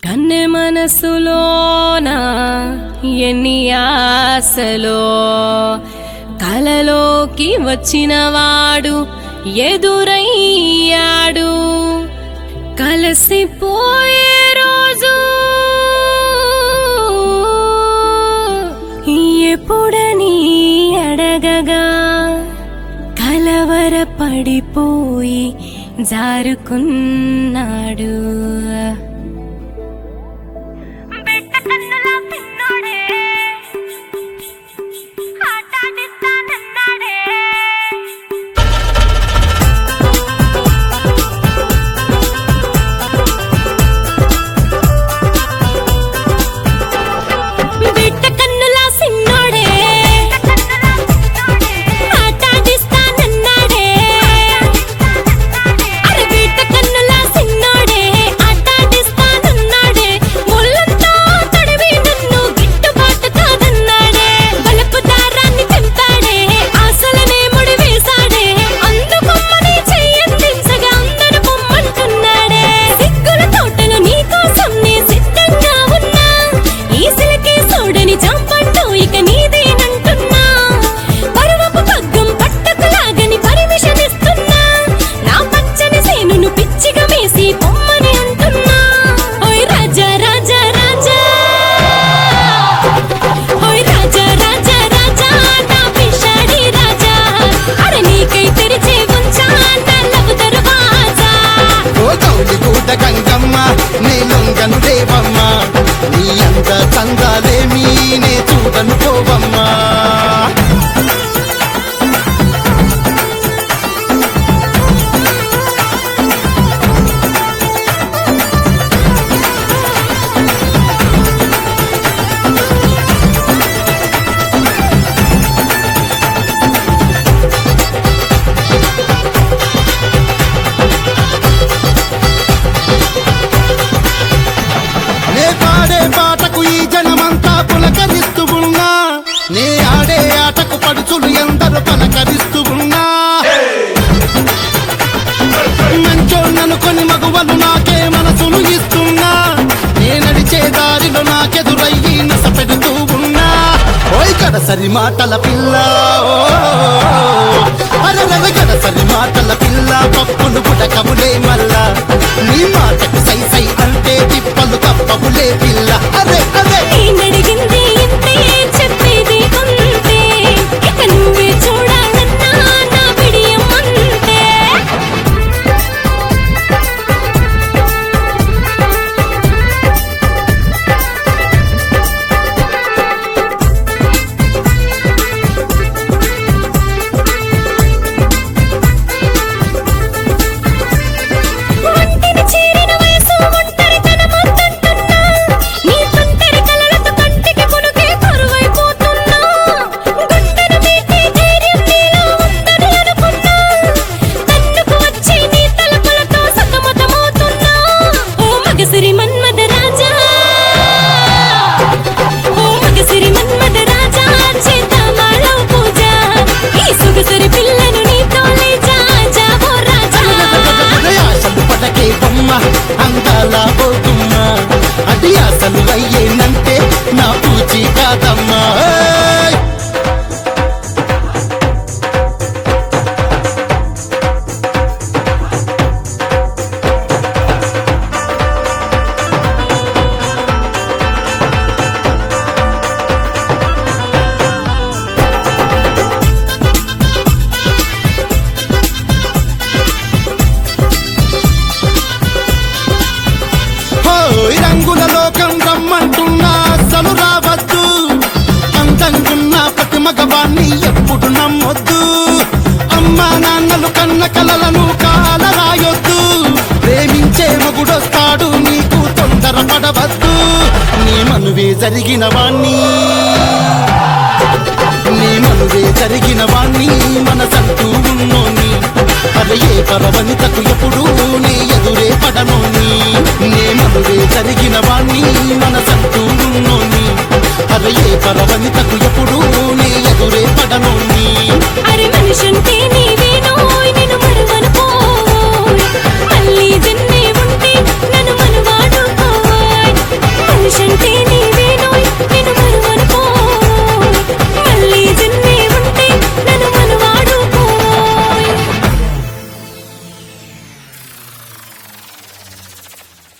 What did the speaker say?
కన్నె మనసులోన ఎన్ని ఆశలో కలలోకి వచ్చినవాడు ఎదురయ్యాడు కలిసిపోయే రోజు ఎప్పుడని అడగగా కలవర పడిపోయి జారుకున్నాడు బిడ్డ కన్నులా తిన్నాడే ఆటాడిస్తానన్నాడే బిడ్డ కన్నులా సిన్నోడే ఆటాడిస్తానన్నాడే అరే బిడ్డ కన్నులా సిన్నోడే ఆటాడిస్తానన్నాడే ముళ్ళంతా తడివి నన్ను గిట్టుబాటు కాదన్నాడే బలపు దారాన్ని తెంపాడే ఆశలనే ముడి వేశాడే అందుకొమ్మని చెయ్యందించగా అందరు పొమ్మంటున్నాడే సిగ్గుల తోటలో నీకోసం నే సిద్ధంగా ఉన్నా ఈసలకే సోడని చంపంటూ ఇక నీదేనంటున్నా పరువపు పగ్గం పట్టకులాగని పర్మిషన్ ఇస్తున్నా నా పచ్చని సేనును పిచ్చిగా వేసి పొమ్మని అంటున్నా ఓయ్ రాజా రాజా రాజా ఓయ్ రాజా రాజా రాజా నా పిషాడి రాజా అరే నీకై తెరిచే ఉంచా నా లవ్ దర్వాజా ఓ గౌలి కూట గంగమ్మ నీ లొంగను దేవమ్మ నీ అంత చందాలేమీ నే చూడను పోవమ్మా నే పాడే పాటకు ఈ జనమంతా పులకరిస్తూ ఉన్నా నే ఆడే ఆటకు పడుచులు ఎందరు పలకరిస్తూ ఉన్నా మంచోన్ననుకొని మగువలు నాకే మనసులు ఇస్తున్నా నే నడిచే దారిలో నాకెదురయ్యి నస పెడుతూ ఉన్నా ఓయ్ గడసరి మాటల పిల్ల ఓ, అరరర గడసరి మాటల పిల్ల పప్పులు పుటకములే మల్లా నీ మాటకు సై సై అంటే తిప్పలు తప్పవులే పిల్ల అరే అరే నేనడిగింది ఇంతే చెప్పేది అంతే ఇక నువ్వే చూడాలన్నా నా బిడియం అంతే ఒంటిని చేరిన వయసు ఒంటరితనమంటుంటున్నా. నీ తుంటరి కలలతో కంటికి కునుకే కరువైపోతున్నా. గుండెను మీటే ధైర్యం నీలో ఉందని అనుకున్నా. తన్నుకు వచ్చి నీ తలపులతో సతమతమవుతున్నా. ఓ మగసిరి మన్మథ రాజా ఓ మగసిరి మన్మథ రాజా చేద్దామాలో పూజ ఈ సొగసరి పిల్లను నీతోనే జాజా ఓ రాజా అసలు పడకే బొమ్మ అందాల పోతుమ్మ అది అసలు అయ్యేనంటే నా పూచి కాదమ్మా ఏయ్! హోయ్ రంగుల లోకం రమ్మంటున్నా అసలు రావద్దు అందంగున్న ప్రతి మగవాణ్ణి ఎప్పుడు నమ్మొద్దు అమ్మా నాన్నలు కన్న కలలను కాల రాయొద్దు ప్రేమించే మగుడొస్తాడు నీకు తొందర పడవద్దు నీ మనువే జరిగిన వాణ్ణి నీ మనువే జరిగిన వాణ్ణి మనసంటూ ఉన్నోని అరే ఏ పరవనితకు ఎప్పుడు నీ ఎదురే పడనోని నే మనువే జరిగిన వాణ్ణి మనసంటూ ఉన్నోని అరే ఏ పరవనితకు ఎప్పుడు నీ ఎదురే పడనోని అరే మనిషంటే